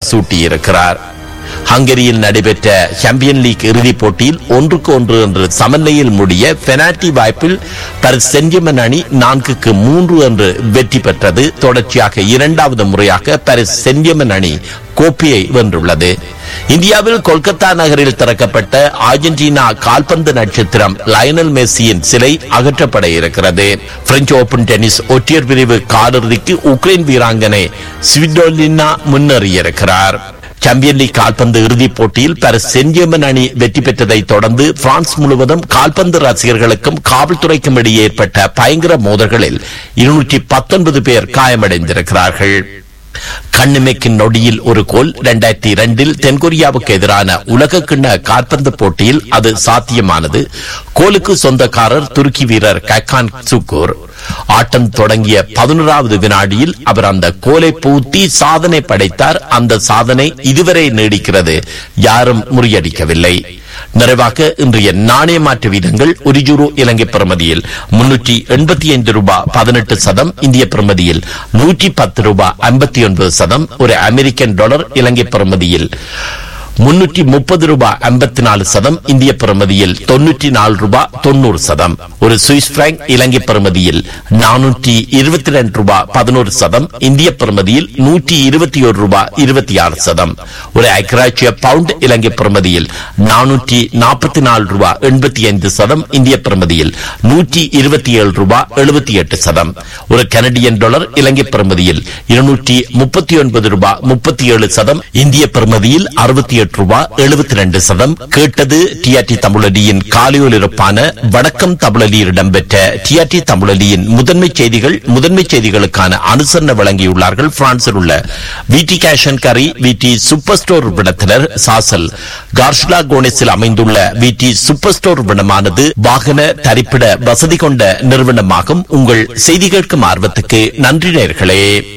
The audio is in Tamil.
சூட்டியிருக்கிறார் ஹங்கேரியில் நடைபெற்ற சாம்பியன் லீக் இறுதிப் போட்டியில் ஒன்றுக்கு ஒன்று என்று சமநிலையில் முடிய பெனால்டி வாய்ப்பில் பரிஸ் சென்டிமன் அணி நான்குக்கு மூன்று என்று வெற்றி பெற்றது தொடர்ச்சியாக இரண்டாவது முறையாக பரிஸ் சென்டிமன் அணி கோப்பையை வென்றுள்ளது இந்தியாவில் கொல்கத்தா நகரில் திறக்கப்பட்ட அர்ஜென்டினா கால்பந்து நட்சத்திரம் லயனல் மெஸ்ஸியின் சிலை அகற்றப்பட இருக்கிறது பிரெஞ்சு ஓபன் டென்னிஸ் ஒற்றையர் பிரிவு காலிறுதிக்கு உக்ரைன் வீராங்கனை ஸ்விடோலினா முன்னேறியிருக்கிறார் சாம்பியன் லீக் கால்பந்து இறுதிப் போட்டியில் பாரிஸ் சென்டியமன் அணி வெற்றி பெற்றதை தொடர்ந்து பிரான்ஸ் முழுவதும் கால்பந்து ரசிகர்களுக்கும் காவல்துறைக்கும் இடையே ஏற்பட்ட பயங்கர மோதல்களில் இருநூற்றி பத்தொன்பது பேர் காயமடைந்திருக்கிறார்கள் கண்ணிமைக்கும் நொடியில் ஒரு கோல் இரண்டாயிரத்தி இரண்டில் தென்கொரியாவுக்கு எதிரான உலக கிண்ண கால்பந்து போட்டியில் அது சாத்தியமானது கோலுக்கு சொந்தக்காரர் துருக்கி வீரர் கக்கான் சுக்கூர் ஆட்டம் தொடங்கிய பதினோராவது வினாடியில் அவர் அந்த கோலை பூத்தி சாதனை படைத்தார் அந்த சாதனை இதுவரை நீடிக்கிறது யாரும் முறியடிக்கவில்லை நிறைவாக இன்றைய நாணய மாற்று வீதங்கள் ஒரு யூரோ இலங்கை பிரமதியில் முன்னூற்றி எண்பத்தி ஐந்து ரூபாய் பதினெட்டு சதம் இந்திய பிரமதியில் நூற்றி பத்து ரூபாய் ஐம்பத்தி ஒன்பது சதம் ஒரு அமெரிக்கன் டாலர் இலங்கை பிரமதியில் முன்னூற்றி முப்பது ரூபாய் ஐம்பத்தி நாலு சதம் இந்திய பிரமதியில் தொன்னூற்றி நாலு ரூபாய் தொண்ணூறு சதம் ஒரு சுவிஸ் பிராங்க் இலங்கை பிரமதியில் நானூற்றி இருபத்தி ரெண்டு ரூபாய் பதினோரு சதம் இந்திய பிரமதியில் நூற்றி இருபத்தி ஒரு ரூபாய் இருபத்தி ஆறு சதம் ஒரு ஐக்கிராட்சிய பவுண்ட் இலங்கை பிரமதியில் நானூற்றி நாற்பத்தி நாலு ரூபாய் எண்பத்தி ஐந்து சதம் இந்திய பிரமதியில் நூற்றி இருபத்தி ஏழு ரூபாய் எழுபத்தி எட்டு சதம் ஒரு கனடியன் டாலர் இலங்கை பிரமதியில் இருநூற்றி முப்பத்தி ஒன்பது ரூபாய் முப்பத்தி ஏழு சதம் இந்திய பிரமதியில் அறுபத்தி எட்டு ரூபாய் எழுபத்தி ரெண்டு சதம் கேட்டது டிஆர்டி தமிழடியின் காலையொலிருப்பான வடக்கம் தமிழலியில் இடம்பெற்ற டிஆர்டி தமிழலியின் முதன்மை செய்திகள் முதன்மை செய்திகளுக்கான அனுசரணை வழங்கியுள்ளார்கள் பிரான்சில் உள்ள விடி கேஷன் கரி விடி சூப்பர் ஸ்டோர் விடத்தினர் சாசல் கார்ஷ்லா கோனேஸில் அமைந்துள்ள விடி சூப்பர் ஸ்டோர் விடமானது வாகன தரிப்பிட வசதி கொண்ட நிறுவனமாகும் உங்கள் செய்தி கேட்கும் ஆர்வத்துக்கு நன்றி நேர்களே